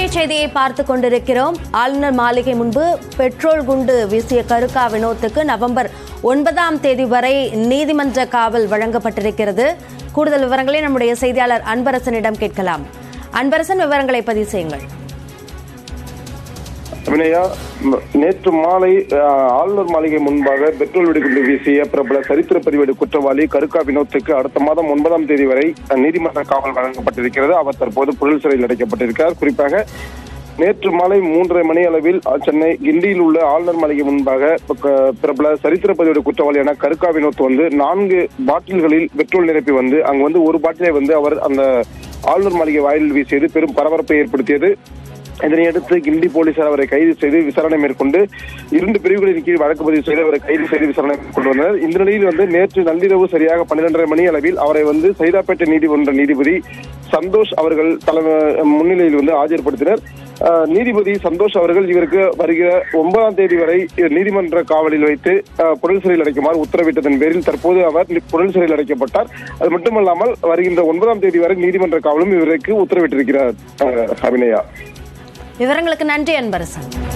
செய்தியை பார்த்து கொண்டிருக்கிறோம் ஆளுநர் மாளிகை முன்பு பெட்ரோல் குண்டு வீசிய கருக்கா வினோத்துக்கு நவம்பர் ஒன்பதாம் தேதி வரை நீதிமன்ற காவல் வழங்கப்பட்டிருக்கிறது கூடுதல் விவரங்களை நம்முடைய செய்தியாளர் அன்பரசனிடம் கேட்கலாம் அன்பரசன் விவரங்களை பதிவு செய்யுங்கள் வினயா ம- நேற்று மாலை அஹ், ஆளுநர் மாளிகை முன்பாக பெட்ரோல் வெடிகுண்டு வீசிய பிரபல சரித்திர பதிவேடு குற்றவாளி கருக்கா வினோத்துக்கு அடுத்த மாதம் ஒன்பதாம் தேதி வரை அஹ், நீதிமன்ற காவல் வழங்கப்பட்டிருக்கிறது அவர் தற்போது புழல் சிறையில் அடைக்கப்பட்டிருக்கிறார் குறிப்பாக நேற்று மாலை மூன்றரை மணி அளவில் அஹ், சென்னை கிண்டியில் உள்ள ஆளுநர் மாளிகை முன்பாக க- பிரபல சரித்திர பதிவேடு குற்றவாளியான கருக்கா வினோத் வந்து நான்கு பாட்டில்களில் பெட்ரோல் நிரப்பி வந்து அங்கு வந்து ஒரு பாட்டிலை வந்து அவர் அந்த ஆளுநர் மாளிகை வாயிலில் வீசியது பெரும் பரபரப்பை ஏற்படுத்தியது இதனையடுத்து கிண்டி போலீசார் அவரை கைது செய்து விசாரணை மேற்கொண்டு இரண்டு பிரிவுகளின் கீழ் வழக்கு பதிவு செய்து அவரை கைது செய்து விசாரணை மேற்கொண்டு வந்தனர் இந்த நிலையில் வந்து நேற்று நள்ளிரவு சரியாக பன்னிரண்டரை மணி அளவில் அவரை வந்து சைதாப்பேட்டை நீதிமன்ற நீதிபதி சந்தோஷ் அவர்கள் தலைமை முன்னிலையில் வந்து ஆஜர்படுத்தினர் அஹ், நீதிபதி சந்தோஷ் அவர்கள் இவருக்கு வருகிற ஒன்பதாம் தேதி வரை நீதிமன்ற காவலில் வைத்து அஹ், புழல் சிறையில் அடைக்குமாறு உத்தரவிட்டதன் பேரில் தற்போது அவர் புழல் சிறையில் அடைக்கப்பட்டார் அது மட்டுமல்லாமல் வருகின்ற ஒன்பதாம் தேதி வரை நீதிமன்ற காவலும் இவருக்கு உத்தரவிட்டிருக்கிறார் அஹ், அபிநயா விவரங்களுக்கு நன்றி அன்பரசன்